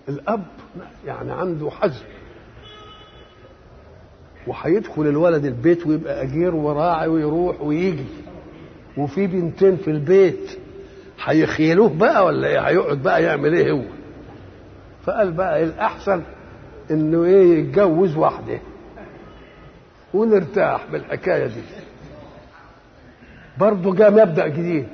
الاب يعني عنده حزم وهيدخل الولد البيت ويبقى اجير وراعي ويروح ويجي وفي بنتين في البيت هيخيلوه بقى ولا ايه هيقعد بقى يعمل ايه هو فقال بقى الاحسن انه ايه يتجوز واحده ونرتاح بالحكايه دي برضه جاء مبدا جديد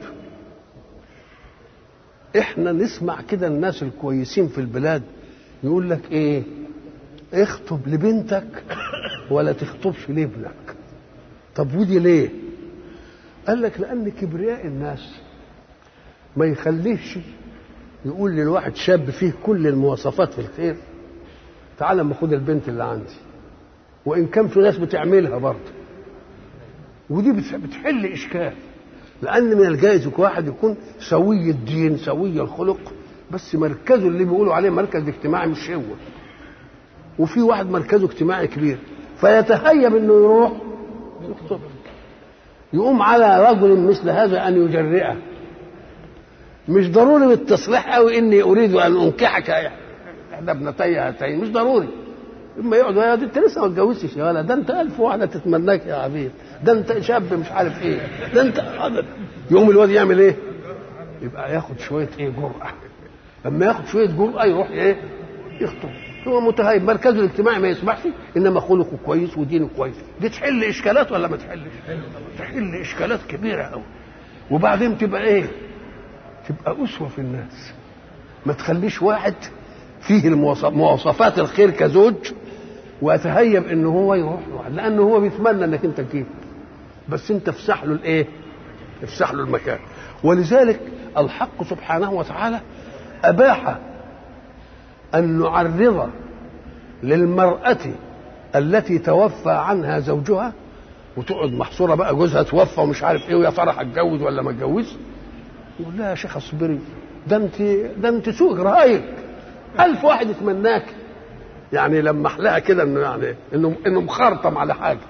احنا نسمع كده الناس الكويسين في البلاد يقول لك ايه اخطب لبنتك ولا تخطبش لابنك طب ودي ليه قال لك لان كبرياء الناس ما يخليش يقول للواحد شاب فيه كل المواصفات في الخير تعال اما خد البنت اللي عندي وان كان في ناس بتعملها برضه ودي بتحل اشكال لان من الجائز واحد يكون سوي الدين سوي الخلق بس مركزه اللي بيقولوا عليه مركز اجتماعي مش هو وفي واحد مركزه اجتماعي كبير فيتهيب انه يروح يخطب يقوم على رجل مثل هذا ان يجرئه مش ضروري بالتصريح قوي اني اريد ان انكحك احدى ابنتي هاتين مش ضروري اما يقعد يا دي انت لسه ما اتجوزتش يا ولا ده انت الف واحده تتمناك يا عبيد ده انت شاب مش عارف ايه ده انت يقوم الواد يعمل ايه؟ يبقى ياخد شويه ايه جرأه لما ياخد شويه جرأه يروح ايه؟ يخطب هو متهيب مركزه الاجتماعي ما يسمحش انما خلقه كويس ودينه كويس دي تحل اشكالات ولا ما تحلش؟ تحل اشكالات كبيره قوي وبعدين تبقى ايه؟ تبقى اسوه في الناس ما تخليش واحد فيه مواصفات الخير كزوج ويتهيب ان هو يروح لوحده لانه هو بيتمنى انك انت تجيب بس انت افسح له الايه؟ افسح له المكان ولذلك الحق سبحانه وتعالى اباح ان نعرض للمراه التي توفى عنها زوجها وتقعد محصوره بقى جوزها توفى ومش عارف ايه ويا ترى هتجوز ولا ما اتجوز يقول لها يا شيخ اصبري ده انت ده انت سوء رايك ألف واحد يتمناك يعني لمح لها كده انه يعني انه انه مخرطم على حاجه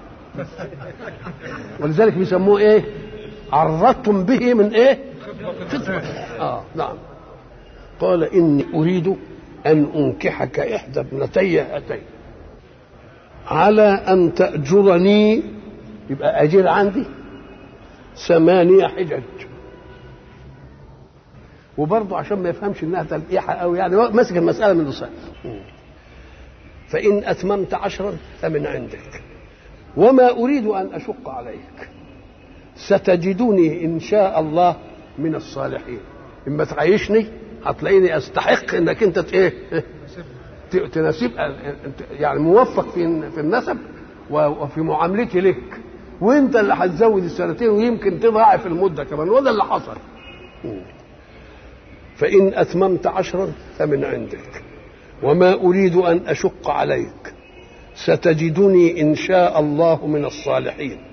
ولذلك بيسموه ايه؟ عرضتم به من ايه؟ خدمة اه نعم قال اني اريد ان انكحك احدى ابنتي هاتين على ان تاجرني يبقى اجير عندي ثمانية حجج وبرضه عشان ما يفهمش انها تلقيحه قوي يعني ماسك المساله من الصحيح فان اتممت عشرا فمن عندك وما اريد ان اشق عليك ستجدني ان شاء الله من الصالحين اما تعيشني هتلاقيني استحق انك انت ايه تناسب يعني موفق في في النسب وفي معاملتي لك وانت اللي هتزود السنتين ويمكن تضاعف المده كمان وده اللي حصل فإن أتممت عشرا فمن عندك وما أريد أن أشق عليك ستجدني إن شاء الله من الصالحين